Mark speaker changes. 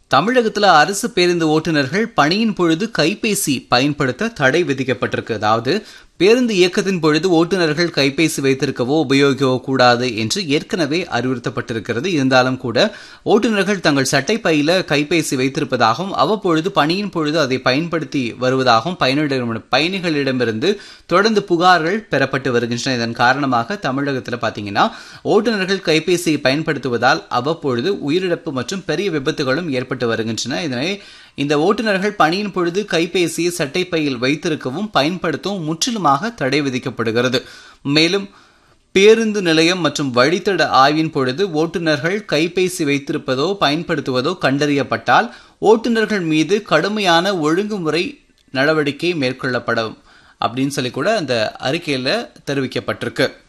Speaker 1: தமிழகத்துல அரசு பேருந்து ஓட்டுநர்கள் பணியின் பொழுது கைபேசி பயன்படுத்த தடை விதிக்கப்பட்டிருக்கு அதாவது பேருந்து இயக்கத்தின் பொழுது ஓட்டுநர்கள் கைபேசி வைத்திருக்கவோ உபயோகிக்கவோ கூடாது என்று ஏற்கனவே அறிவுறுத்தப்பட்டிருக்கிறது இருந்தாலும் கூட ஓட்டுநர்கள் தங்கள் சட்டை பையில கைபேசி வைத்திருப்பதாகவும் அவ்வப்பொழுது பணியின் பொழுது அதை பயன்படுத்தி வருவதாகவும் பயணிகளிடம் பயணிகளிடமிருந்து தொடர்ந்து புகார்கள் பெறப்பட்டு வருகின்றன இதன் காரணமாக தமிழகத்தில் பார்த்தீங்கன்னா ஓட்டுநர்கள் கைபேசியை பயன்படுத்துவதால் அவ்வப்பொழுது உயிரிழப்பு மற்றும் பெரிய விபத்துகளும் ஏற்பட்டு வருகின்றன இதனை இந்த ஓட்டுநர்கள் பணியின் பொழுது கைபேசியை சட்டைப்பையில் வைத்திருக்கவும் பயன்படுத்தவும் முற்றிலுமாக தடை விதிக்கப்படுகிறது மேலும் பேருந்து நிலையம் மற்றும் வழித்தட ஆய்வின் பொழுது ஓட்டுநர்கள் கைபேசி வைத்திருப்பதோ பயன்படுத்துவதோ கண்டறியப்பட்டால் ஓட்டுநர்கள் மீது கடுமையான ஒழுங்குமுறை நடவடிக்கை மேற்கொள்ளப்படும் அப்படின்னு சொல்லி கூட அந்த அறிக்கையில் தெரிவிக்கப்பட்டிருக்கு